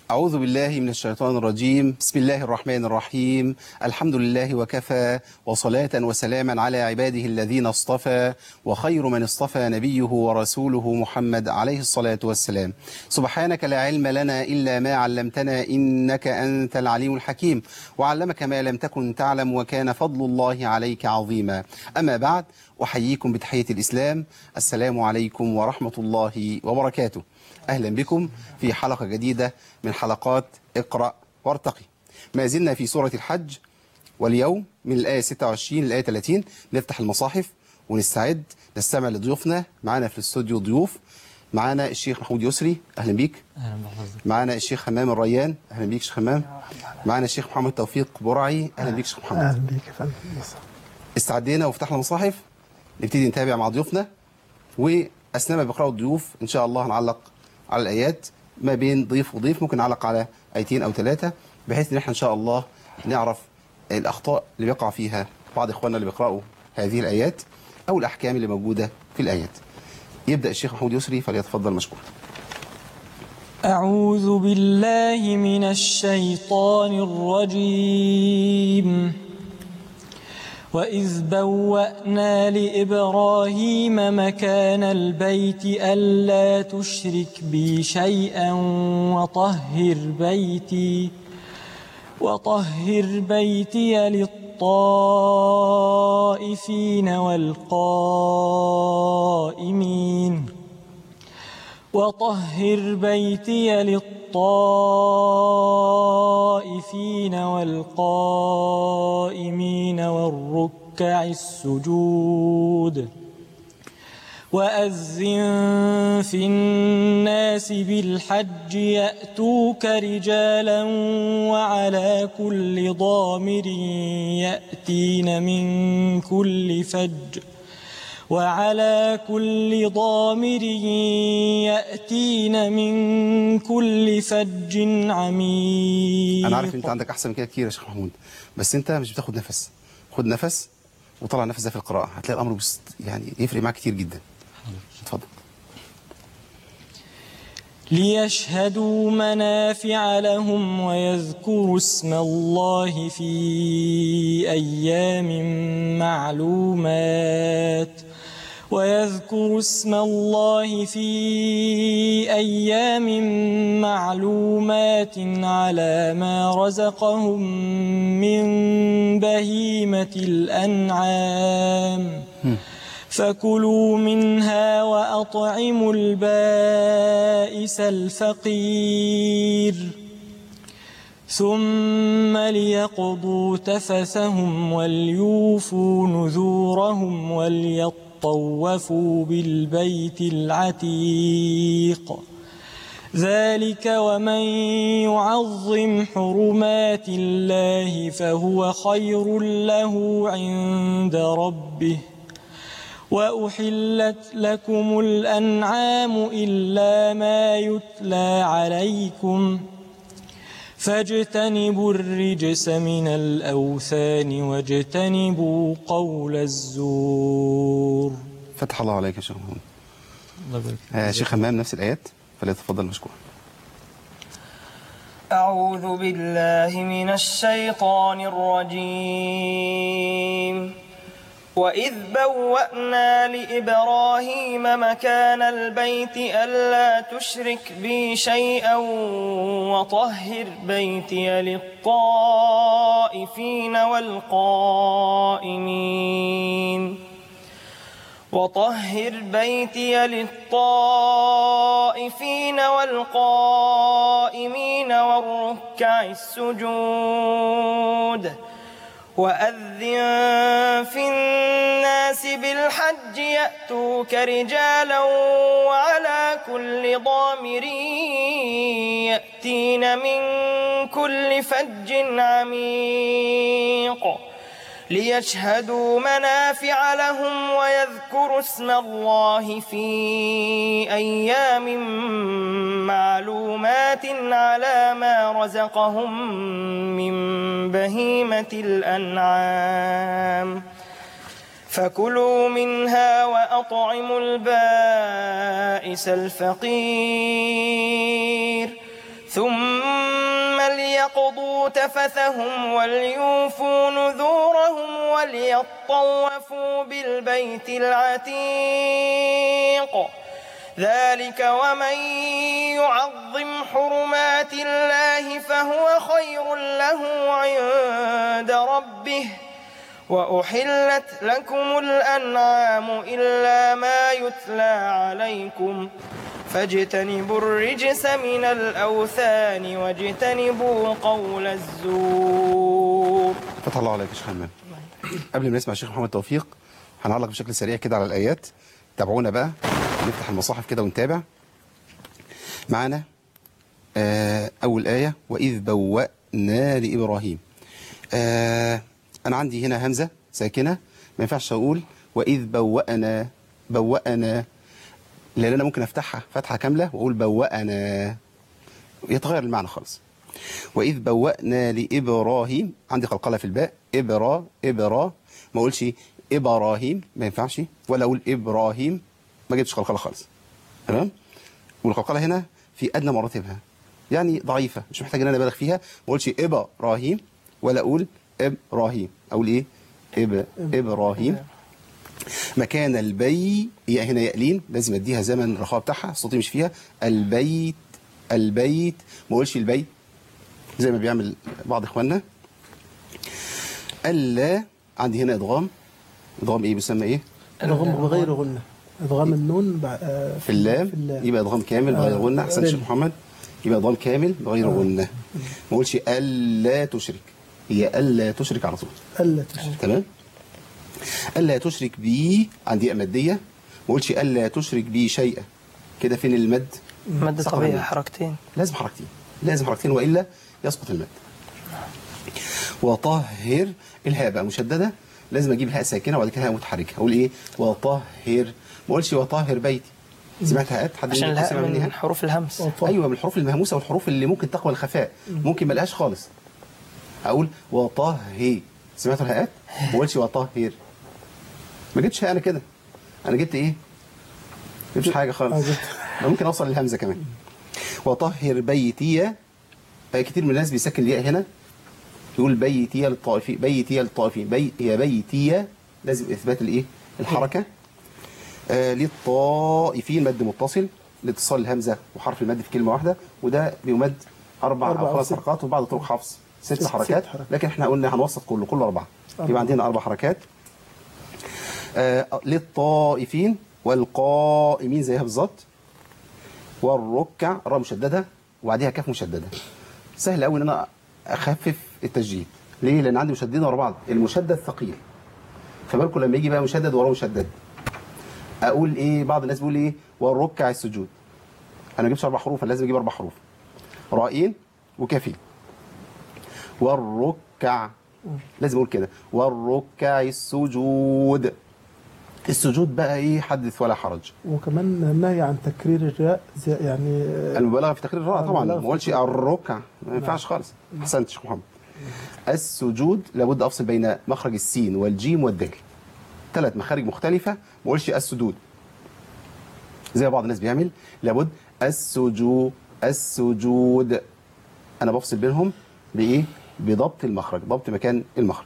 أعوذ بالله من الشيطان الرجيم بسم الله الرحمن الرحيم الحمد لله وكفى وصلاة وسلاما على عباده الذين اصطفى وخير من اصطفى نبيه ورسوله محمد عليه الصلاة والسلام سبحانك لا علم لنا إلا ما علمتنا إنك أنت العليم الحكيم وعلمك ما لم تكن تعلم وكان فضل الله عليك عظيما أما بعد أحييكم بتحية الإسلام السلام عليكم ورحمة الله وبركاته أهلا بكم في حلقة جديدة من حلقات اقرأ وارتقي ما زلنا في سورة الحج واليوم من الآية 26 للآية 30 نفتح المصاحف ونستعد نستمع لضيوفنا معانا في الاستوديو ضيوف معانا الشيخ محمود يسري أهلا بيك اهلا بحضرتك معانا الشيخ حمام الريان أهلا بيك شيخ حمام معانا الشيخ محمد توفيق برعي أهلا بيك شيخ محمد اهلا بيك يا فندم استعدينا وفتحنا المصاحف نبتدي نتابع مع ضيوفنا واثناء ما بيقراوا الضيوف ان شاء الله هنعلق على الايات ما بين ضيف وضيف ممكن نعلق على ايتين او ثلاثه بحيث ان احنا ان شاء الله نعرف الاخطاء اللي بيقع فيها بعض اخواننا اللي بيقراوا هذه الايات او الاحكام اللي موجوده في الايات يبدا الشيخ محمود يسري فليتفضل مشكور أعوذ بالله من الشيطان الرجيم وإذ بوأنا لإبراهيم مكان البيت ألا تشرك بي شيئا وطهر بيتي وطهر بيتي للطائفين والقائمين وطهر بيتي للطائفين والقائمين والركع السجود وأذن في الناس بالحج يأتوك رجالا وعلى كل ضامر يأتين من كل فج وعلى كل ضامر يأتين من كل فج عميق انا عارف ان انت عندك احسن من كده كتير يا شيخ محمود بس انت مش بتاخد نفس خد نفس وطلع نفس ده في القراءه هتلاقي الامر بس يعني يفرق معاك كتير جدا اتفضل ليشهدوا منافع لهم ويذكروا اسم الله في أيام معلومات ويذكروا اسم الله في أيام معلومات على ما رزقهم من بهيمة الأنعام فكلوا منها وأطعموا البائس الفقير ثم ليقضوا تفثهم وليوفوا نذورهم وليطوفوا بالبيت العتيق ذلك ومن يعظم حرمات الله فهو خير له عند ربه وأحلت لكم الأنعام إلا ما يتلى عليكم فاجتنبوا الرجس من الأوثان واجتنبوا قول الزور فتح الله عليك يا شيخ محمود الله يبارك آه شيخ حمام نفس الايات فليتفضل مشكور أعوذ بالله من الشيطان الرجيم وإذ بوأنا لإبراهيم مكان البيت ألا تشرك بي شيئا وطهر بيتي للطائفين والقائمين وطهر بيتي للطائفين والقائمين والركع السجود وأذن في الناس بالحج يأتوك رجالا وعلى كل ضامر يأتين من كل فج عميق ليشهدوا منافع لهم ويذكروا اسم الله في أيام معلومات على ما رزقهم من بهيمة الأنعام فكلوا منها وأطعموا البائس الفقير ثم وليقضوا تفثهم وليوفوا نذورهم وليطوفوا بالبيت العتيق ذلك ومن يعظم حرمات الله فهو خير له عند ربه وأحلت لكم الأنعام إلا ما يتلى عليكم فاجتنبوا الرجس من الأوثان واجتنبوا قول الزور فتح الله عليك يا شيخ حمام قبل ما نسمع الشيخ محمد توفيق هنعلق بشكل سريع كده على الايات تابعونا بقى نفتح المصاحف كده ونتابع معانا آه اول ايه واذ بوأنا لابراهيم آه انا عندي هنا همزه ساكنه ما ينفعش اقول واذ بوأنا بوأنا لان انا ممكن افتحها فتحه كامله واقول بوأنا يتغير المعنى خالص وإذ بوأنا لإبراهيم عندي قلقلة في الباء إبرا إبرا ما أقولش إبراهيم ما ينفعش ولا أقول إبراهيم ما جبتش قلقلة خالص تمام والقلقلة هنا في أدنى مراتبها يعني ضعيفة مش محتاج إن أنا أبالغ فيها ما أقولش إبراهيم ولا أقول إبراهيم أقول إيه إب إبراهيم مكان البي هي هنا يقلين لازم اديها زمن الرخاء بتاعها صوتي مش فيها البيت البيت ما اقولش البيت زي ما بيعمل بعض اخواننا الا عندي هنا ادغام ادغام ايه بيسمى ايه ادغام بغير غنة ادغام النون بع- آه، في اللام في اللام يبقى ادغام كامل بغير آه، غنه احسن رل. شيخ محمد يبقى ادغام كامل بغير غنه ما اقولش الا تشرك هي الا تشرك على طول ألا تشرك تمام الا تشرك بي عندي ماديه ما اقولش الا تشرك بي شيئا كده فين المد مد صح طبيعي ولا لا؟ حركتين لازم حركتين لازم حركتين والا يسقط المد وطهر الهاء بقى مشدده لازم اجيب هاء ساكنه وبعد كده هاء متحركه اقول ايه وطهر ما اقولش وطهر بيتي سمعت هاءات حد عشان منكم الهاء سمع مني من هاء حروف الهمس وطهر. ايوه من الحروف المهموسه والحروف اللي ممكن تقوى الخفاء ممكن ما لهاش خالص اقول وطهر سمعتوا الهاءات ما اقولش وطهر ما جبتش هاء انا كده انا جبت ايه ما جبتش حاجه آه، خالص جبت. أنا ممكن اوصل للهمزه كمان وطهر بيتي آه، كتير من الناس بيسكن الياء هنا يقول بيتي للطائفين بيتي للطائفين بي هي بيتي لازم اثبات الايه الحركه آه للطائفين مد متصل لاتصال الهمزه وحرف المد في كلمه واحده وده بيمد اربع أربع او أو خمس ست. حركات وبعض طرق حفص ست, ست حركات حركات. لكن احنا قلنا هنوسط كله كله اربعه أربعة. يبقى عندنا اربع حركات آه للطائفين والقائمين زيها بالظبط والركع راء مشدده وبعديها كاف مشدده سهل قوي ان انا اخفف التشديد ليه لان عندي مشددين ورا بعض المشدد ثقيل فبالكم لما يجي بقى مشدد وراه مشدد اقول ايه بعض الناس بيقول ايه والركع السجود انا ما جبتش اربع حروف أنا لازم اجيب اربع حروف رائين وكافين والركع لازم اقول كده والركع السجود السجود بقى ايه حدث ولا حرج وكمان النهي عن تكرير الراء زي يعني آه، المبالغه في تكرير الراء طبعا المبالغة ما في اقولش الركع ما ينفعش خالص احسنت يا شيخ محمد السجود لابد افصل بين مخرج السين والجيم والدال ثلاث مخارج مختلفه ما اقولش السجود زي بعض الناس بيعمل لابد السجود السجود انا بفصل بينهم بايه بضبط المخرج ضبط مكان المخرج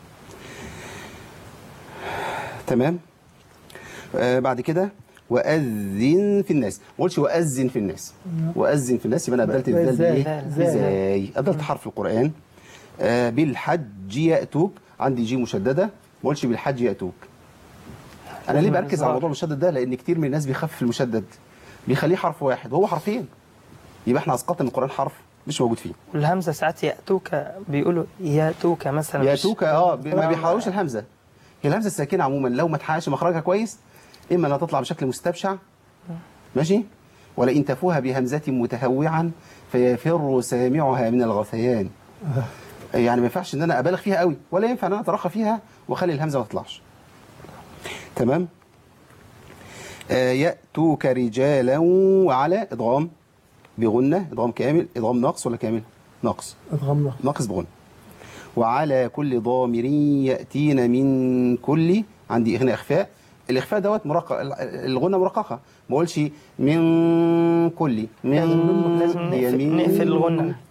تمام آه بعد كده وأذن في الناس ما قلتش وأذن في الناس وأذن في الناس يبقى أنا أبدلت زي الذال زي- بإيه؟ زي. بزاي أبدلت حرف القرآن آه بالحج يأتوك عندي جي مشددة ما قلتش بالحج يأتوك أنا ليه بركز على موضوع المشدد ده لأن كتير من الناس بيخفف المشدد بيخليه حرف واحد وهو حرفين يبقى احنا اسقطنا من القرآن حرف مش موجود فيه والهمزة ساعات يأتوك بيقولوا يأتوك مثلا مش- ياتوك اه ب- ما بيحرروش الهمزه هي الهمزه الساكنه عموما لو ما تحققش مخرجها كويس اما انها تطلع بشكل مستبشع ماشي ولئن تفوها بهمزه متهوعا فيفر سامعها من الغثيان يعني ما ينفعش ان انا ابالغ فيها قوي ولا ينفع ان انا اترخى فيها واخلي الهمزه ما تطلعش تمام آه ياتوك رجالا وعلى ادغام بغنه ادغام كامل ادغام ناقص ولا كامل ناقص ادغام ناقص بغنى وعلى كل ضامر يأتين من كل عندي هنا إخفاء الإخفاء دوت مرقق الغنى مرققة ما أقولش من كل من لازم لازم هي نقفل, من- نقفل الغنة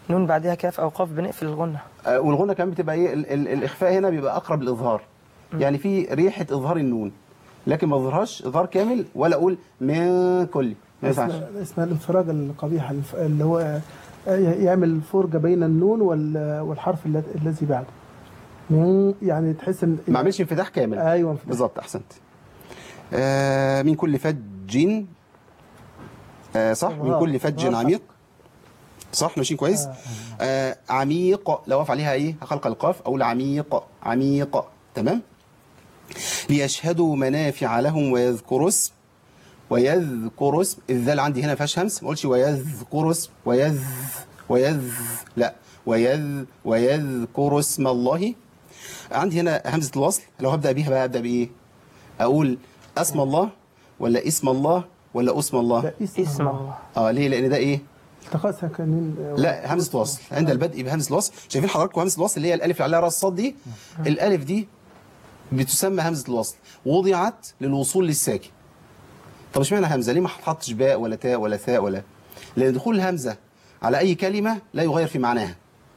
نون بعدها كاف أو قاف بنقفل الغنة آه، والغنة كمان بتبقى ايه ال- ال- الاخفاء هنا بيبقى اقرب للاظهار يعني في ريحه اظهار النون لكن ما اظهرهاش اظهار كامل ولا اقول من كل ما ينفعش اسمها اسمها الانفراج القبيح الف- اللي هو آه، يعمل فرجة بين النون وال- والحرف الل- الذي بعده من يعني تحس ان ما اعملش انفتاح كامل ايوه انفتاح. بالظبط احسنت آه من كل فج آه صح من آه، كل فج آه، عميق صح ماشيين كويس آه عميق لو اقف عليها ايه خلق القاف اقول عميق عميق تمام ليشهدوا منافع لهم ويذكروا اسم ويذكروا اسم الذال عندي هنا ما فيهاش همس ما اقولش ويذكروا اسم ويذ ويذ لا ويذ ويذكروا اسم الله عندي هنا همزه الوصل لو هبدا بيها بقى ابدا بايه اقول اسم الله ولا اسم الله ولا اسم الله ده اسم, اسم الله اه ليه لان ده ايه التقاء ساكنين آه، لا همزه وصل عند البدء بهمزه الوصل شايفين حضراتكم همزه الوصل اللي هي الالف اللي عليها راس صاد دي الالف دي بتسمى همزه الوصل وضعت للوصول للساكن طب اشمعنى همزه ليه ما حطش باء ولا تاء ولا ثاء ولا لان دخول الهمزه على اي كلمه لا يغير في معناها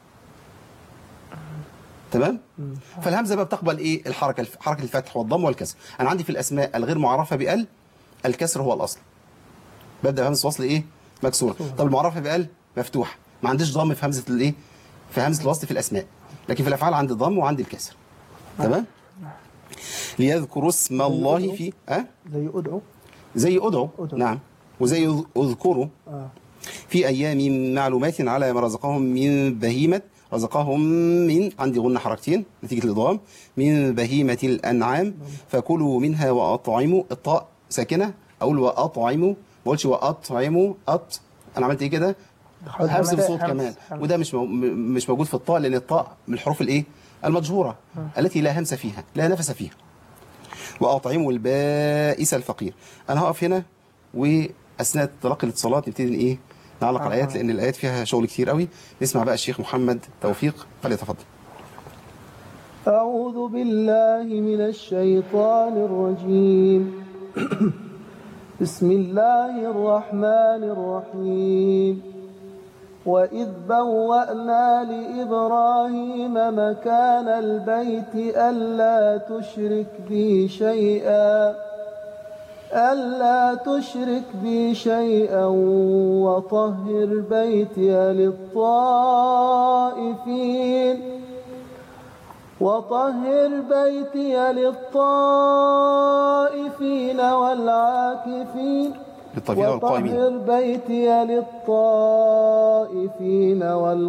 تمام فالهمزه بقى بتقبل ايه الحركه الف- حركه الفتح والضم والكسر انا عندي في الاسماء الغير معرفه بال الكسر هو الاصل ببدا بهمزه وصل ايه مكسوره طب المعرفه بال مفتوح ما عنديش ضم في همزه الايه في همزه الوصل في الاسماء لكن في الافعال عندي ضم وعندي الكسر تمام ليذكروا اسم الله في أه؟ زي ادعو زي ادعو أدعو. نعم وزي اذ- اذكروا آه. في ايام معلومات على ما رزقهم من بهيمه رزقهم من عندي غنة حركتين نتيجة الإضغام من بهيمة الأنعام فكلوا منها وأطعموا الطاء ساكنة أقول وأطعموا ما أقولش وأطعموا أط أنا عملت إيه كده؟ حاول همس همس- بصوت همس- كمان همس. وده مش مو... م- مش موجود في الطاء لأن الطاء من الحروف الإيه؟ المجهورة التي لا همس فيها لا نفس فيها وأطعموا البائس الفقير أنا هقف هنا وأثناء تلقي الاتصالات نبتدي إيه؟ نعلق على الآيات لأن الآيات فيها شغل كتير قوي نسمع بقى الشيخ محمد توفيق فليتفضل أعوذ بالله من الشيطان الرجيم بسم الله الرحمن الرحيم وإذ بوأنا لإبراهيم مكان البيت ألا تشرك بي شيئا ألا تشرك بي شيئا وطهر بيتي للطائفين وطهر بيتي للطائفين والعاكفين للطاغين والقائمين وطهر بيتي للطائفين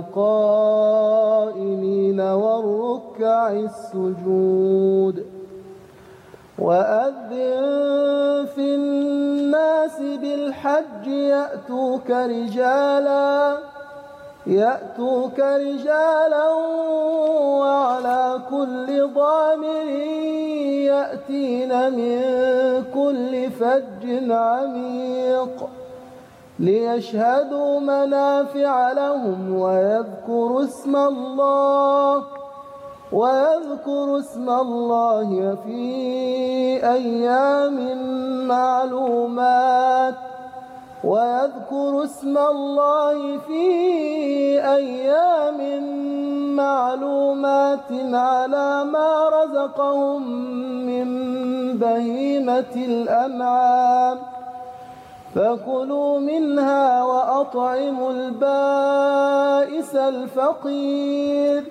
والقائمين والركع السجود وأذن في الناس بالحج يأتوك رجالا يأتوك رجالا وعلى كل ضامر يأتين من كل فج عميق ليشهدوا منافع لهم ويذكروا اسم الله ويذكروا اسم الله في أيام معلومات ويذكر اسم الله في أيام معلومات على ما رزقهم من بهيمة الأنعام فكلوا منها وأطعموا البائس الفقير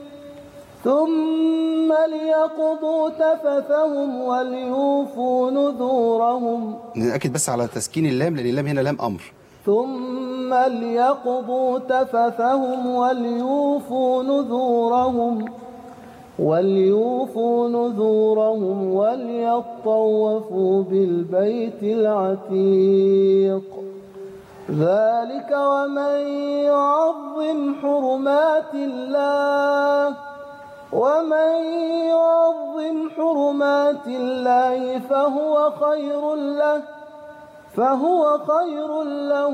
ثم ليقضوا تفثهم وليوفوا نذورهم نأكد بس على تسكين اللام لأن اللام هنا لام أمر ثم ليقضوا تفثهم وليوفوا نذورهم وليوفوا نذورهم وليطوفوا بالبيت العتيق ذلك ومن يعظم حرمات الله ومن يعظم حرمات الله فهو خير له فهو خير له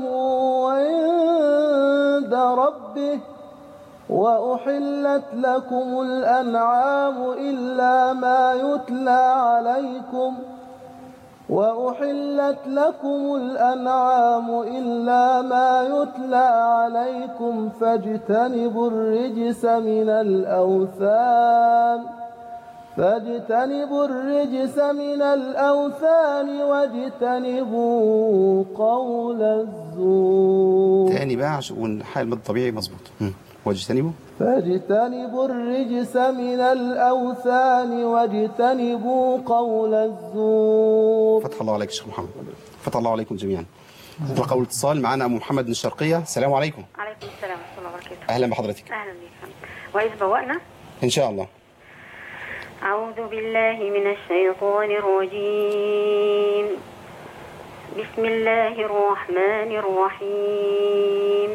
عند ربه وأحلت لكم الأنعام إلا ما يتلى عليكم وأحلت لكم الأنعام إلا ما يتلى عليكم فاجتنبوا الرجس من الأوثان فاجتنبوا الرجس من الأوثان واجتنبوا قول الزور تاني بقى عشان ونحل المد الطبيعي مظبوط مم. واجتنبوا فاجتنبوا الرجس من الأوثان واجتنبوا قول الزور فتح الله عليك شيخ محمد فتح الله عليكم جميعا نطلق اول اتصال معنا ام محمد من الشرقيه السلام عليكم عليكم السلام ورحمة الله وبركاته اهلا بحضرتك أهلا بك وإذ بوأنا ان شاء الله أعوذ بالله من الشيطان الرجيم بسم الله الرحمن الرحيم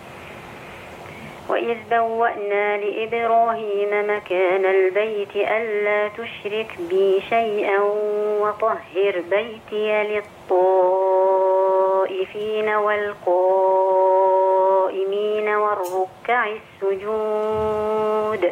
وإذ بوأنا لإبراهيم مكان البيت ألا تشرك بي شيئا وطهر بيتي للطائفين والقائمين والركع السجود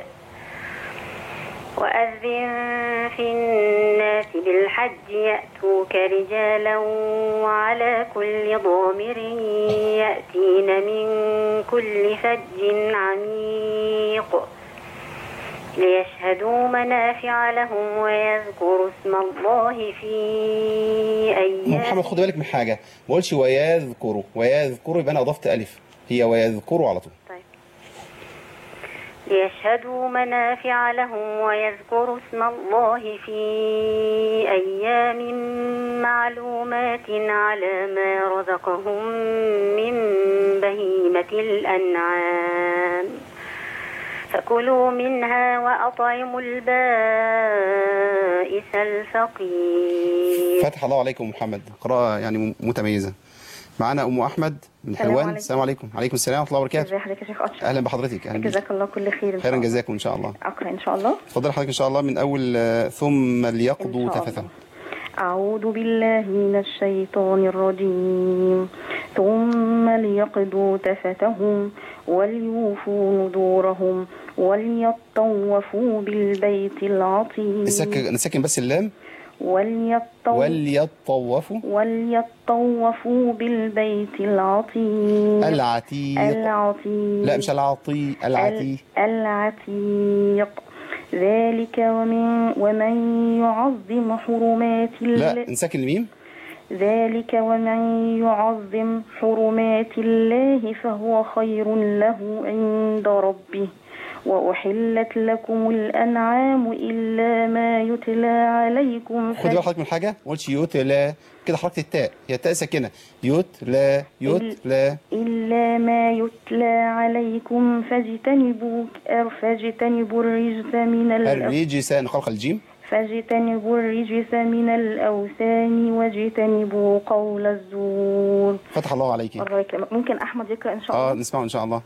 وأذن في الناس بالحج يأتوك رجالا وعلى كل ضامر يأتين من كل فج عميق ليشهدوا منافع لهم ويذكروا اسم الله في ام أيام محمد خد بالك من حاجه ما قولش ويذكروا ويذكروا يبقى انا اضفت الف هي ويذكروا على طول طيب ليشهدوا منافع لهم ويذكروا اسم الله في أيام معلومات على ما رزقهم من بهيمة الأنعام فكلوا منها وأطعموا البائس الفقير فتح الله عليكم محمد قراءه يعني متميزه معنا ام احمد من السلام حلوان عليكم. السلام عليكم عليكم السلام ورحمه الله وبركاته ازي حضرتك يا شيخ أشرف اهلا بحضرتك اهلا بيك جزاك الله كل خير إن شاء خيرا الله. جزاكم ان شاء الله أقرأ إن شاء الله اتفضل حضرتك ان شاء الله من اول آه، ثم ليقضوا إن شاء تفثهم الله. أعوذ بالله من الشيطان الرجيم ثم ليقضوا تفتهم وليوفوا نذورهم وليطوفوا بالبيت العتيق نسكن نسكن بس اللام وليطو وليطوفوا وليطوفوا بالبيت العتيق العتيق العتيق لا مش العطي العتيق ال- العتيق ذلك ومن ومن يعظم حرمات لا الله نسكن الميم ذلك ومن يعظم حرمات الله فهو خير له عند ربه وأحلت لكم الأنعام إلا ما يتلى عليكم خد بال حضرتك من حاجه ما قلتش يتلى كده حركه التاء هي التاء ساكنه يتلى يتلى إلا ما يتلى عليكم فاجتنبوا فاجتنبوا الرجس من الأوثان الرجس نخلق الجيم فاجتنبوا الرجس من الأوثان واجتنبوا قول الزور فتح الله عليك الله يكرمك ممكن أحمد يقرأ إن شاء اه الله نسمعه ان شاء الله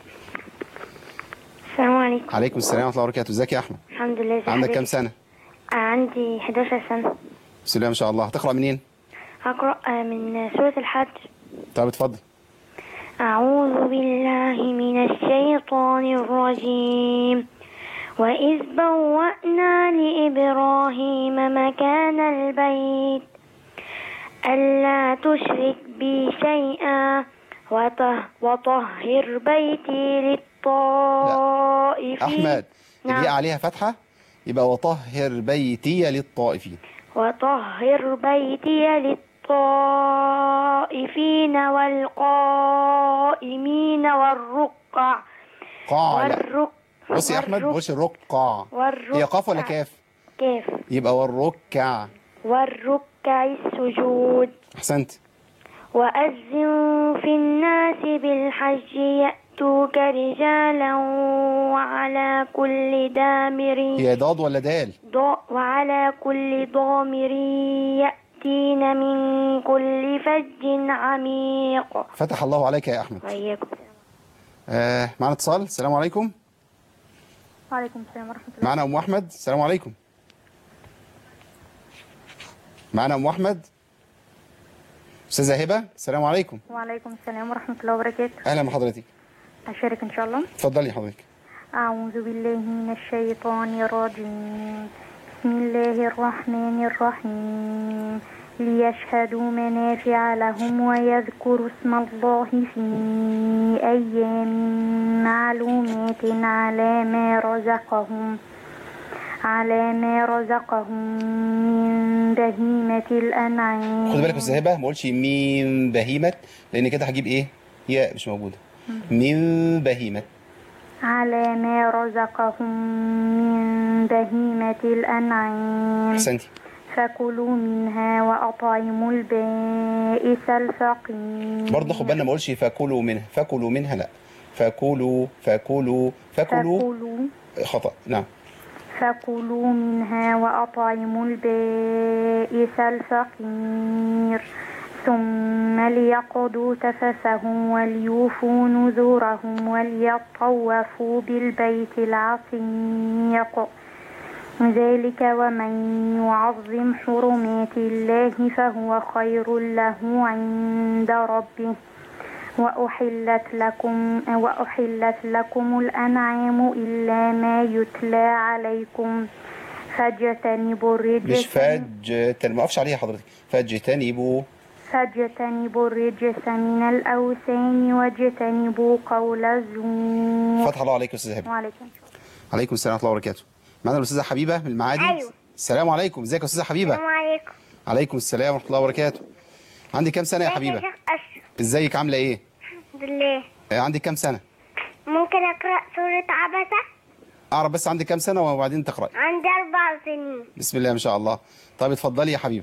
السلام عليكم عليكم السلام ورحمه الله وبركاته ازيك يا احمد الحمد لله ازي عندك حضرتك؟ كام سنه عندي 11 سنة بسم الله ما شاء الله هتقرا منين هقرأ آه، من سورة الحج طب اتفضل أعوذ بالله من الشيطان الرجيم وإذ بوأنا لإبراهيم مكان البيت ألا تشرك بي شيئا وطه وطهر بيتي للطائفين احمد نعم. الياء عليها فتحه يبقى وطهر بيتي للطائفين وطهر بيتي للطائفين والقائمين والركع قاع لا والرك بص يا احمد ما والرك- تقولش الركع والركع هي قاف ولا كاف كاف يبقى والركع والركع السجود احسنت وأذن في الناس بالحج يأتوك رجالا وعلى كل دامر هي ضاد ولا دال ض- وعلى كل ضامر يأتين من كل فج عميق فتح الله عليك يا احمد وإياكم آه معنا اتصال السلام عليكم وعليكم السلام ورحمة الله معنا ام احمد السلام عليكم معنا ام احمد استاذه هبه السلام عليكم وعليكم السلام ورحمة الله وبركاته اهلا بحضرتك أشارك إن شاء الله اتفضلي حضرتك أعوذ بالله من الشيطان الرجيم بسم الله الرحمن الرحيم ليشهدوا منافع لهم ويذكروا اسم الله في أيام معلومات على ما رزقهم على ما رزقهم من بهيمة الأنعام خد بالك يا استاذ هبه ما اقولش من بهيمه لان كده هجيب ايه ياء مش موجوده من بهيمه على ما رزقهم من بهيمة الأنعام احسنتي فكلوا منها وأطعموا البائس الفقير برضه خد بالنا ما اقولش فكلوا منها فكلوا منها لا فكلوا فكلوا فكلوا فكلوا خطا نعم فكلوا منها وأطعموا البائس الفقير ثم ليقضوا تفثهم وليوفوا نذورهم وليطوفوا بالبيت العتيق ذلك ومن يعظم حرمات الله فهو خير له عند ربه وأحلت لكم وأحلت لكم الأنعام إلا ما يتلى عليكم فاجتنبوا الرجس مش فج تل- ما اقفش عليها حضرتك فاجتنبوا فاجتنبوا الرجس من الأوثان واجتنبوا قول الزور فتح الله عليك يا استاذ هبه وعليكم عليكم السلام ورحمه الله وبركاته معانا الاستاذه حبيبه من المعادي أيوة. السلام عليكم ازيك يا استاذه حبيبه السلام عليكم عليكم السلام ورحمه الله وبركاته عندك كام سنه يا حبيبه شيخ أشرف ازيك عامله ايه الحمد لله آه، عندك كام سنه ممكن أقرأ سورة عبسة اعرف بس عندك كام سنه وبعدين تقراي عندي أربع سنين بسم الله ما شاء الله طيب اتفضلي يا حبيبه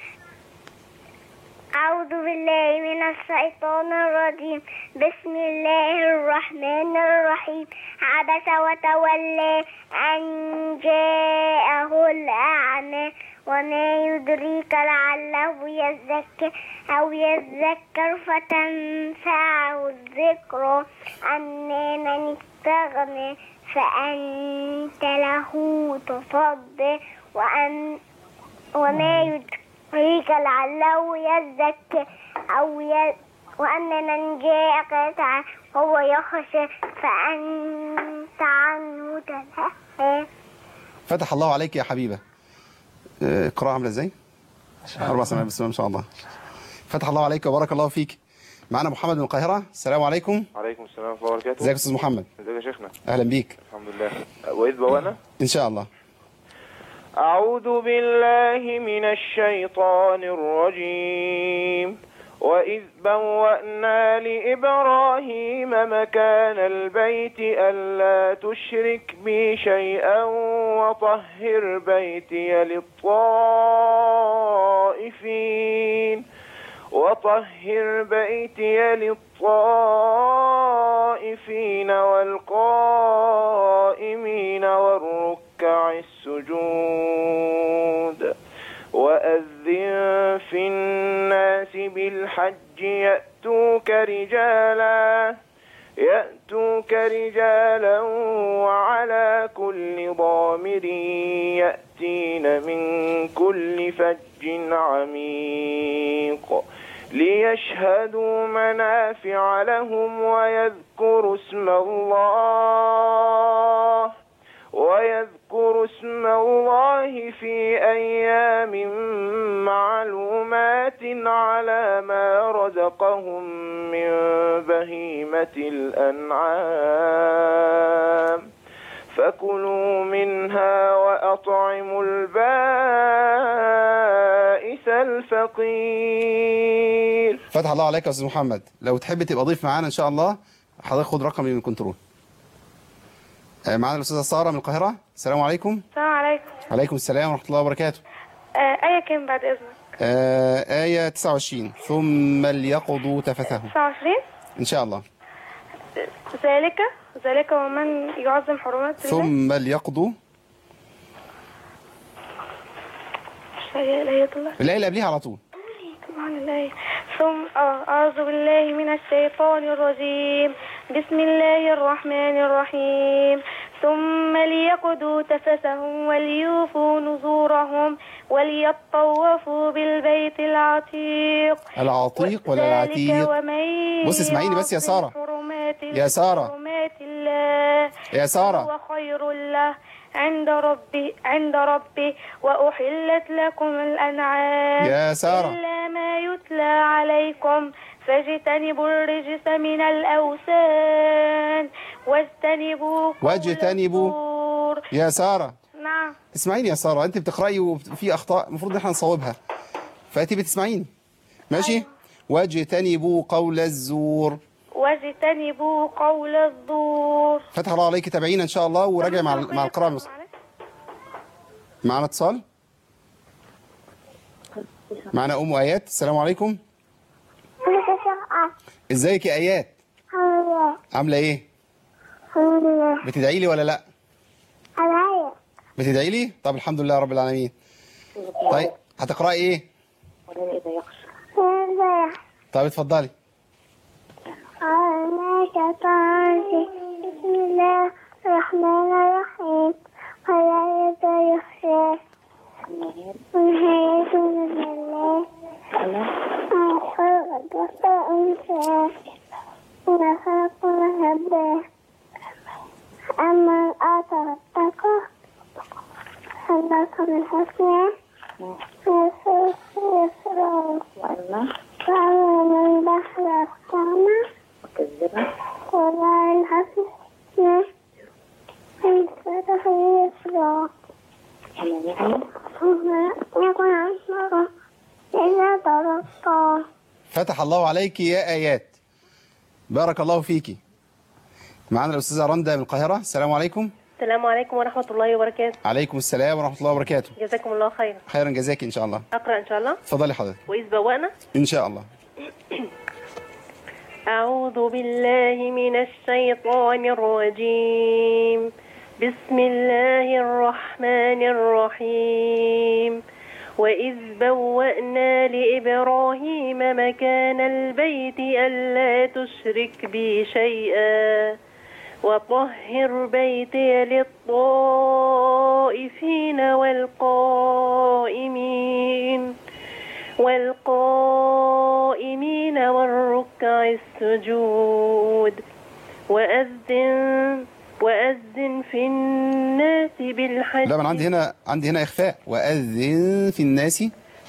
أعوذ بالله من الشيطان الرجيم بسم الله الرحمن الرحيم عبس وتولى أن جاءه الأعمى وما يدريك لعله يزكى أو يذكر فتنفعه الذكرى أما من استغنى فأنت له تصدى وأن وما يدريك لعله يزكى أو ي... وأما من جاءك يسعى وهو يخشى فأنت عنه تلهى فتح الله عليك يا حبيبه آه، قراءه عامله ازاي اربع سنوات بسم الله ما شاء الله فتح الله عليك وبارك الله فيك معنا محمد من القاهره السلام عليكم عليكم السلام ورحمة الله وبركاته ازيك يا استاذ محمد ازيك يا شيخنا اهلا بيك الحمد لله وإذ بوانا ان شاء الله أعوذ بالله من الشيطان الرجيم وإذ بوأنا لإبراهيم مكان البيت ألا تشرك بي شيئا وطهر بيتي للطائفين وطهر بيتي للطائفين والقائمين والركع السجود وأذن في الناس بالحج يأتوك رجالا يأتوك رجالا وعلى كل ضامر يأتين من كل فج عميق ليشهدوا منافع لهم ويذكروا اسم الله ويذكروا اسم الله في أيام معلومات على ما رزقهم من بهيمة الأنعام فكلوا منها وأطعموا البائس الفقير فتح الله عليك يا استاذ محمد لو تحب تبقى ضيف معانا ان شاء الله حضرتك خد رقمي من الكنترول آه، معانا الاستاذه ساره من القاهره السلام عليكم السلام عليكم عليكم السلام ورحمه الله وبركاته آه آية كام بعد إذنك؟ آه آية 29 ثم ليقضوا تفثهم 29 إن شاء الله ذلك ذلك ومن يعظم حرمات الله ثم ليقضوا هي الآية الله الآية اللي قبليها على طول سبحان الله ثم آه، أعوذ بالله من الشيطان الرجيم بسم الله الرحمن الرحيم ثم ليقضوا تفثهم وليوفوا نذورهم وليطوفوا بالبيت العتيق العتيق ولا ذلك العتيق ومن بص اسمعيني بس يا يعظم سارة. حرمات يا سارة. حرمات الله يا سارة. فهو خير له عند ربي عند ربي وأحلت لكم الأنعام يا سارة. إلا ما يتلى عليكم فاجتنبوا الرجس من الأوثان واجتنبوا قول واجتنبوا. الزور. يا سارة نعم اسمعيني يا سارة انت بتقرأي وفي اخطاء المفروض ان احنا نصوبها فانت بتسمعيني ماشي واجتنبوا قول الزور واجتنبوا قول الزور فتح الله عليك تابعينا ان شاء الله وراجع مع مع القراءة المص- معنا اتصال معنا ام ايات السلام عليكم ازيك يا ايات عامله ايه بتدعي لي ولا لا بتدعي لي طب الحمد لله رب العالمين طيب هتقراي ايه طيب اتفضلي بسم الله الرحمن الرحيم ولا يخشى نهاية من الله خلق أنثى وخلق هباه أما الآثر التقى خلق من حسنه يسر يسره وعلم البحر الصعمة ولا الحسنة فتح يسره يكون عمره إذا ضربته فتح الله عليك يا ايات بارك الله فيكي معنا الاستاذه رندا من القاهره السلام عليكم السلام عليكم ورحمة الله وبركاته عليكم السلام ورحمه الله وبركاته جزاكم الله خيرا خيرا جزاك ان شاء الله أقرأ إن شاء الله اتفضلي حضرتك وإذ بوأنا ان شاء الله أعوذ بالله من الشيطان الرجيم بسم الله الرحمن الرحيم وإذ بوأنا لإبراهيم مكان البيت ألا تشرك بي شيئا وطهر بيتي للطائفين والقائمين والقائمين والركع السجود وأذن وأذن في الناس بالحج لا من عندي هنا عندي هنا اخفاء واذن في الناس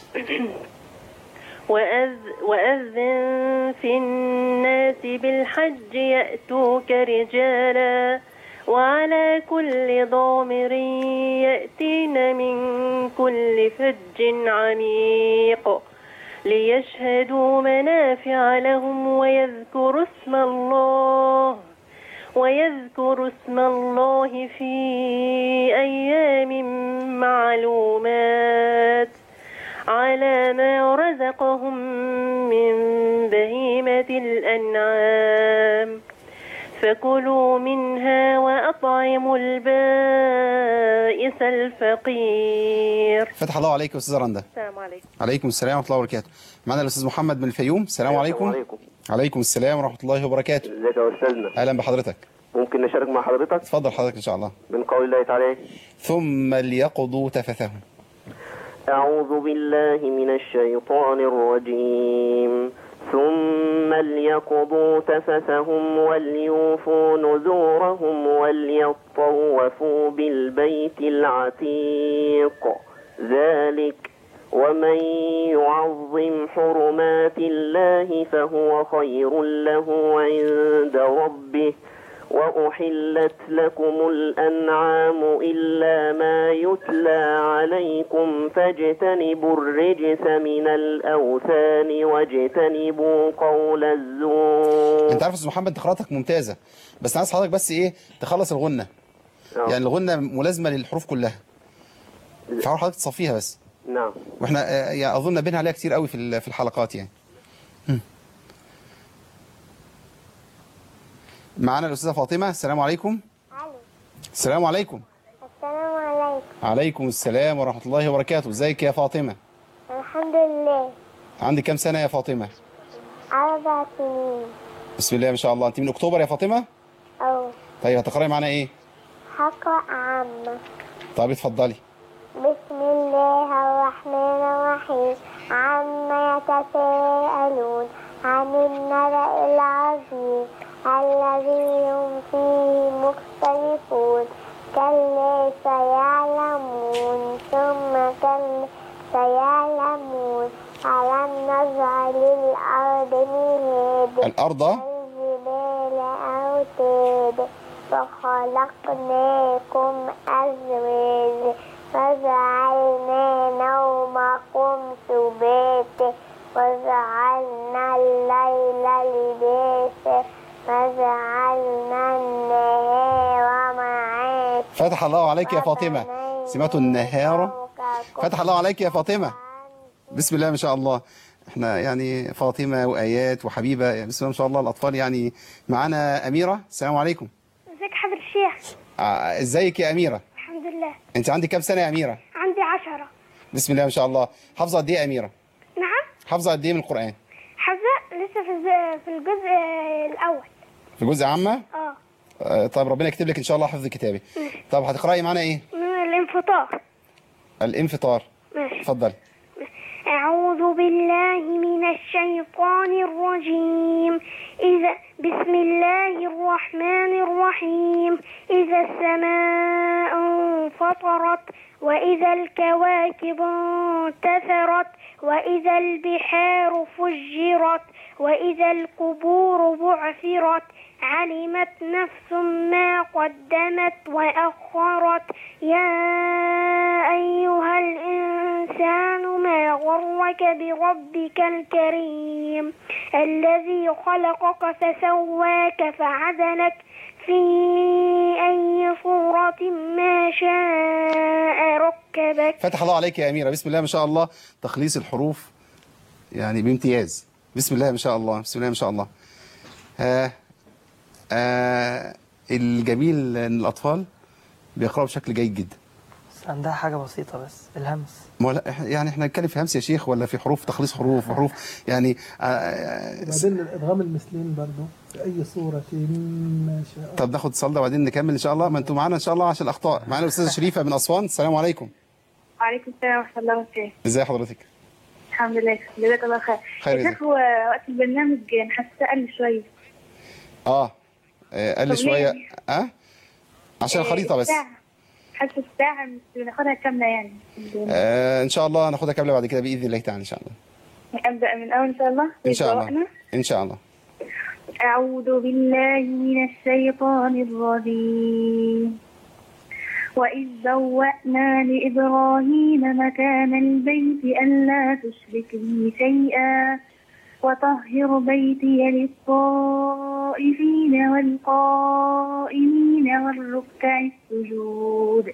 وأذ وأذن في الناس بالحج يأتوك رجالا وعلى كل ضامر يأتين من كل فج عميق ليشهدوا منافع لهم ويذكروا اسم الله ويذكروا اسم الله في أيام معلومات على ما رزقهم من بهيمة الأنعام فكلوا منها وأطعموا البائس الفقير فتح الله عليك يا استاذه رندا السلام عليكم عليكم السلام ورحمه الله وبركاته معنا الاستاذ محمد من الفيوم السلام عليكم عليكم عليكم السلام ورحمه الله وبركاته ازيك يا استاذنا اهلا بحضرتك ممكن نشارك مع حضرتك اتفضل حضرتك ان شاء الله من قول الله تعالى ثم ليقضوا تفثهم أعوذ بالله من الشيطان الرجيم ثم ليقضوا تفثهم وليوفوا نذورهم وليطوفوا بالبيت العتيق ذلك ومن يعظم حرمات الله فهو خير له عند ربه وأحلت لكم الأنعام إلا ما يتلى عليكم فاجتنبوا الرجس من الأوثان واجتنبوا قول الزور انت عارف يا استاذ محمد انت قراءتك ممتازه بس عايز حضرتك بس ايه تخلص الغنه آه. يعني الغنه ملازمه للحروف كلها فحاول حضرتك تصفيها بس نعم واحنا آه، يعني اظن بينها عليها كتير قوي في ال- في الحلقات يعني هم. معانا الاستاذه فاطمه السلام عليكم السلام عليكم السلام عليكم عليكم السلام ورحمه الله وبركاته ازيك يا فاطمه الحمد لله عندك كام سنه يا فاطمه أربع سنين بسم الله ما شاء الله انت من اكتوبر يا فاطمه أو طيب هتقراي معانا ايه حقرأ عامة طيب اتفضلي بسم الله الرحمن الرحيم عما يتساءلون عن النبأ العظيم الذي هم فيه مختلفون كلا سيعلمون ثم كلا سيعلمون ألم نجعل الأرض مهادا الأرض والجبال أوتادا وخلقناكم أزواجا وجعلنا نومكم سباتا وجعلنا الليل لباسا وجعلنا النهار معاشا فتح الله عليك يا فاطمة سمعت النهار فتح الله عليك يا فاطمة بسم الله ما شاء الله احنا يعني فاطمة وآيات وحبيبة يعني بسم الله ما شاء الله الأطفال يعني معانا أميرة السلام عليكم ازيك حضر الشيخ ع- ازيك يا أميرة الحمد لله انت عندك كام سنة يا أميرة عندي عشرة بسم الله ما شاء الله حافظة قد ايه يا أميرة نعم حافظة قد ايه من القرآن حافظة لسه في الز- في الجزء الأول في جزء عامة اه آه، طيب ربنا يكتب لك إن شاء الله حفظ كتابي طب هتقرأي معانا ايه من الانفطار الانفطار ماشي اتفضل أعوذ بالله من الشيطان الرجيم إذا بسم الله الرحمن الرحيم إذا السماء انفطرت وإذا الكواكب انتثرت وإذا البحار فجرت وإذا القبور بعثرت علمت نفس ما قدمت وأخرت يا أيها الإنسان ما غرك بربك الكريم الذي خلقك فسواك فعدلك في أي صورة ما شاء ركبك فتح الله عليك يا أميرة بسم الله ما شاء الله تخليص الحروف يعني بامتياز بسم الله ما شاء الله بسم الله ما شاء الله ها آه الجميل ان الاطفال بيقراوا بشكل جيد جدا بس عندها حاجة بسيطة بس الهمس ما هو لا إح- يعني احنا نتكلم في همس يا شيخ ولا في حروف تخليص حروف وحروف يعني آه، آه وبعدين الادغام المثلين برضو في اي صوره ما شاء طب ناخد اتصال ده وبعدين نكمل ان شاء الله ما انتوا معانا ان شاء الله عشان الاخطاء معانا الاستاذه شريفه من اسوان السلام عليكم وعليكم السلام ورحمة الله وبركاته ازي حضرتك الحمد لله جزاك الله خير خير يا جزاك. شيخ هو وقت البرنامج حاسة قل شوية اه آه، قال لي طب شويه ليه؟ اه عشان الخريطه بس الساعة. حاسة الساعة مش بناخدها كاملة يعني آه ان شاء الله هناخدها كامله بعد كده باذن الله تعالى ان شاء الله أبدأ من أول إن شاء الله ان شاء الله يبدأ ان شاء الله أعوذ بالله من الشيطان الرجيم وإذ بوأنا لإبراهيم مكان البيت ألا تشرك بي شيئا وطهر بيتي للطائفين والقائمين والركع السجود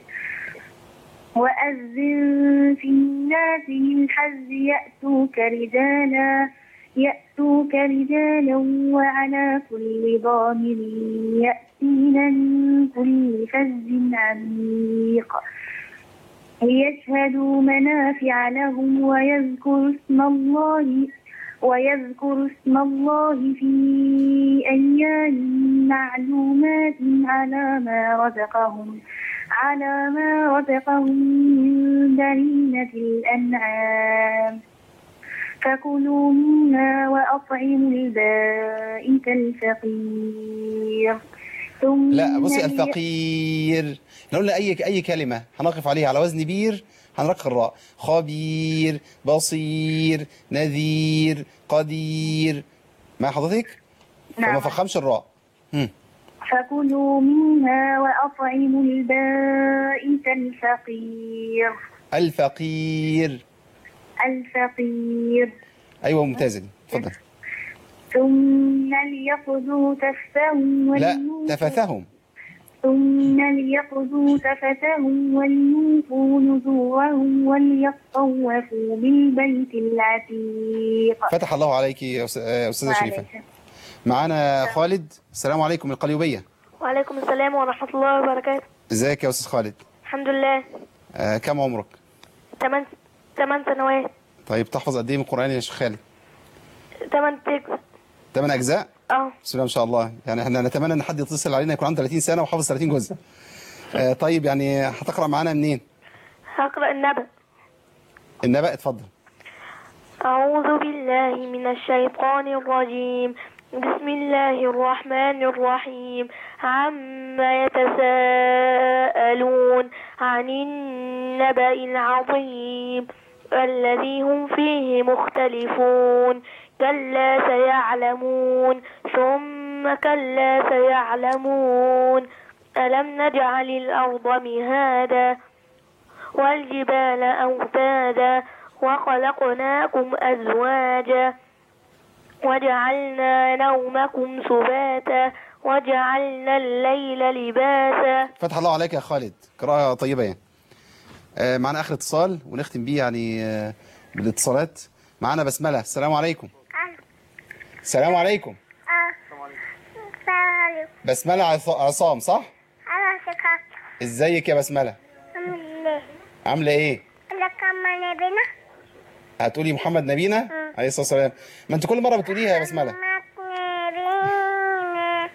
وأذن في الناس بالحج يأتوك رجالا يأتوك رجالا وعلى كل ضامر يأتين من كل فج عميق ليشهدوا منافع لهم ويذكروا اسم الله ويذكروا اسم الله في أيام معلومات على ما رزقهم على ما رزقهم من بهيمة الأنعام فكلوا منها وأطعموا البائس الفقير ثم لا بصي لي- الفقير لو قلنا اي اي كلمه هنقف عليها على وزن بير هنرقق الراء خبير بصير نذير قدير مع حضرتك نعم. فما فخمش الراء هم. فكلوا منها وأطعموا البائس الفقير الفقير الفقير ايوه ممتازه دي اتفضل ثم ليقضوا تفثهم لا وليوفوا- تفثهم ثم ليقضوا تفثهم وليوفوا نذورهم وليطوفوا بالبيت العتيق فتح الله عليك يا أس- آه، استاذه شريفه وعليكم. معانا خالد السلام عليكم من القليوبيه وعليكم السلام ورحمة الله وبركاته ازيك يا استاذ خالد الحمد لله آه كم عمرك ثمان ثمان سنوات طيب تحفظ قد ايه من القران يا شيخ خالد ثمان تكس ثمان اجزاء اه بسم الله ما شاء الله يعني احنا نتمنى ان حد يتصل علينا يكون عنده 30 سنه وحافظ 30 جزء آه طيب يعني هتقرا معانا منين هقرأ النبأ النبأ اتفضل أعوذ بالله من الشيطان الرجيم بسم الله الرحمن الرحيم عما يتساءلون عن النبأ العظيم الذي هم فيه مختلفون كلا سيعلمون ثم كلا سيعلمون ألم نجعل الأرض مهادا والجبال أوتادا وخلقناكم أزواجا وجعلنا نومكم سباتا وجعلنا الليل لباسا فتح الله عليك يا خالد قراءة طيبة يعني آه، معنا آخر اتصال ونختم بيه يعني آه، بالاتصالات معنا بسملة السلام عليكم السلام عليكم بسملة عص- عصام صح؟ أنا شكرت ازيك يا بسملة؟ الحمد لله عاملة ايه؟ لك ما نبينا هتقولي محمد نبينا عليه الصلاة والسلام ما انت كل مرة بتقوليها يا بسملة نبينا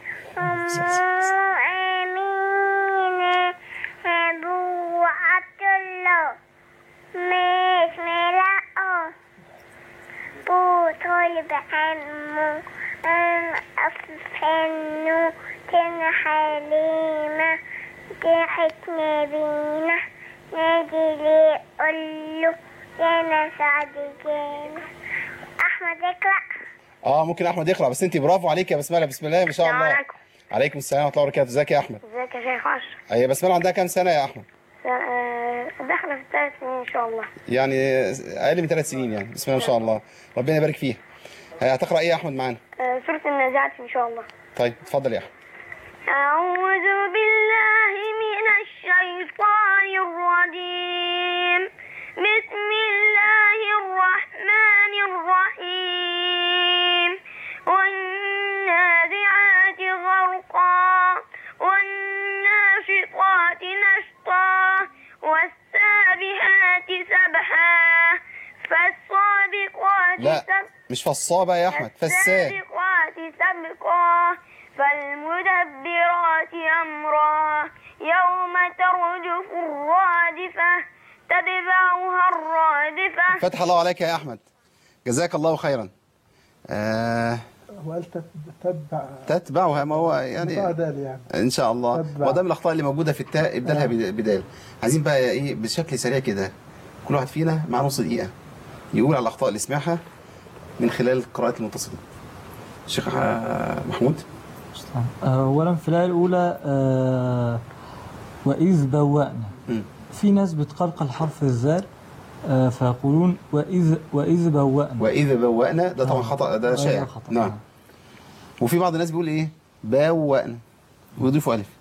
أمين أبو عبد الله مش ملاقو بو طالب عمو أم أفنو كان حليمة ضحك نبينا نادي لي قوله يا سعد جانا أحمد اقرأ اه ممكن احمد يقرأ بس انت برافو عليك يا بسملة بسم الله ما شاء السلام الله عليكم. عليكم السلام ورحمة الله وبركاته ازيك يا احمد؟ ازيك يا شيخ أشرف هي بسملة عندها كام سنة يا احمد؟ داخلة في الثالث سنين إن شاء الله يعني اقل من ثلاث سنين يعني بسم الله ما شاء الله ربنا يبارك فيها هتقرأ ايه يا احمد معانا؟ آه، سورة النازعات إن شاء الله طيب اتفضل يا احمد أعوذ بالله من الشيطان الرجيم بسم الله الرحمن الرحيم والنازعات غرقا والناشطات نشطا والسابحات سبحا فالصادقات لا سبحا مش فصابة يا احمد فساه فالسابقات سبقا فالمدبرات أمرا يوم ترجف الرادفة تتبعها الرادفة فتح الله عليك يا احمد جزاك الله خيرا آه هو قال تت- تتبع تتبعها ما هو يعني بتاع دال يعني ان شاء الله تتبع. وده من الاخطاء اللي موجوده في التاء ابدالها بد- بدال عايزين بقى ايه بشكل سريع كده كل واحد فينا مع نص دقيقه يقول على الاخطاء اللي سمعها من خلال قراءه المتصلين الشيخ آه، محمود أولا في الآية الأولى آه، وإذ بوأنا مم. في ناس بتقلقل حرف الزال آه، فيقولون وإذ وإذ بوأنا واذا بوأنا ده طبعا آه. خطا ده أيوة شائع خطأ. نعم وفي بعض الناس بيقول ايه بوأنا ويضيفوا الف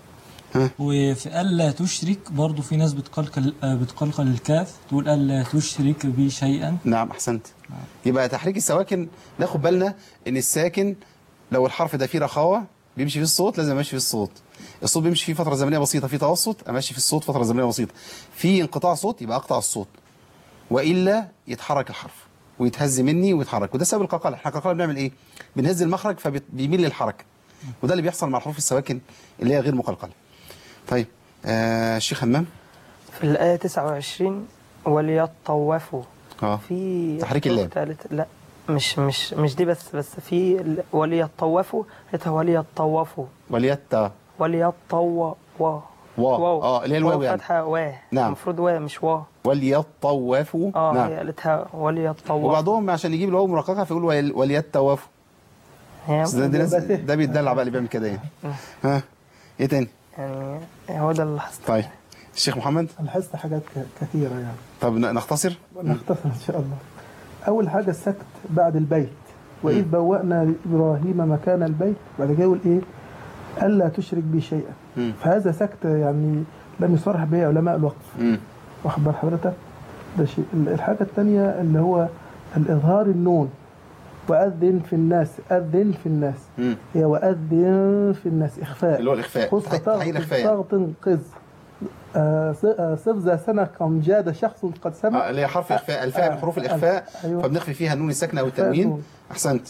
وفي ألا تشرك برضو في ناس بتقلقل آه، بتقلقل الكاف تقول ألا تشرك بي شيئا نعم احسنت يبقى تحريك السواكن ناخد بالنا ان الساكن لو الحرف ده فيه رخاوه بيمشي فيه الصوت لازم امشي فيه الصوت الصوت بيمشي فيه فتره زمنيه بسيطه في توسط امشي في الصوت فتره زمنيه بسيطه في انقطاع صوت يبقى اقطع الصوت والا يتحرك الحرف ويتهز مني ويتحرك وده سبب القلقله احنا القلقله بنعمل ايه بنهز المخرج فبيميل للحركه وده اللي بيحصل مع حروف السواكن اللي هي غير مقلقله طيب آه الشيخ همام في الآية 29 وليطوفوا اه في تحريك اللام. ثالث لا مش مش مش دي بس بس في ال- وليطوفوا لقيتها وليطوفوا وليتا وليطووا واو. آه، اللي هي الواو يعني. فتحة وا نعم. المفروض وا مش وا وليطوفوا اه نعم هي قالتها وليطوفوا وبعضهم عشان يجيب الواو مرققه فيقول ول- وليتوافوا هي بس ده, ده, ناس ده بيتدلع بقى اللي بيعمل كده يعني ها ايه تاني يعني هو ده اللي حصل طيب الشيخ محمد أنا لاحظت حاجات ك- كثيرة يعني طب ن- نختصر نختصر إن شاء الله أول حاجة السكت بعد البيت وإذ بوأنا لإبراهيم مكان البيت بعد كده يقول إيه ألا تشرك بي شيئا مم. فهذا سكت يعني لم يصرح به علماء الوقف مم. واخد بال حضرتك ده شيء الحاجة الثانية اللي هو الإظهار النون وأذن في الناس أذن في الناس مم. هي وأذن في الناس إخفاء اللي هو الإخفاء. خذ تحقيق- تحقيق الإخفاء يعني. صغط قز آه، ص- آه، صف ذا سنة كم جاد شخص قد سمع آه اللي هي حرف اخفاء الفاء من حروف الاخفاء أيوة. فبنخفي فيها النون الساكنه او التنوين النون. احسنت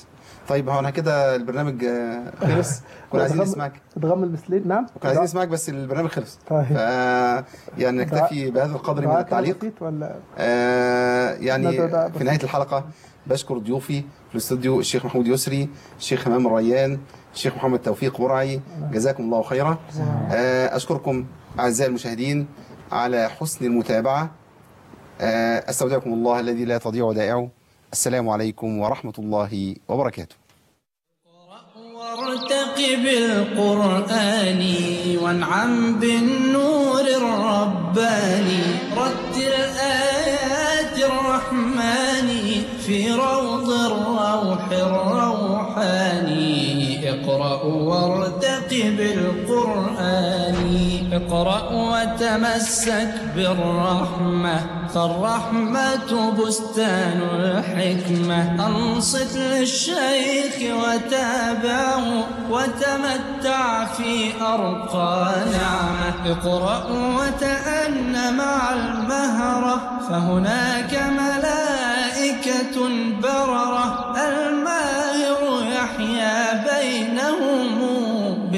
طيب هو انا كده البرنامج آه، خلص كنا عايزين ادغام- نسمعك ادغام المثلين نعم كنا عايزين نسمعك بس البرنامج خلص طيب. ف يعني نكتفي بهذا القدر من دعاء كده التعليق بسيط ولا آه يعني ندعو دعاء في نهايه الحلقه بشكر ضيوفي في الاستوديو الشيخ محمود يسري الشيخ همام الريان الشيخ محمد توفيق برعي جزاكم الله خيرا آه اشكركم اعزائي المشاهدين على حسن المتابعه آه استودعكم الله الذي لا تضيع ودائعه السلام عليكم ورحمه الله وبركاته وارتقب القرآن وانعم بالنور الرباني رتل آيات الرحمن في روض الروح الروحاني اقرأ وارتقب القرآن اقرأ وتمسك بالرحمة فالرحمة بستان الحكمة أنصت للشيخ وتابعه وتمتع في أرقى نعمة اقرأ وتأن مع المهرة فهناك ملائكة بررة الماهر يحيا بينهم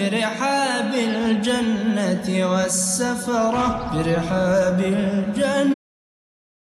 برحاب الجنة والسفرة برحاب الجنة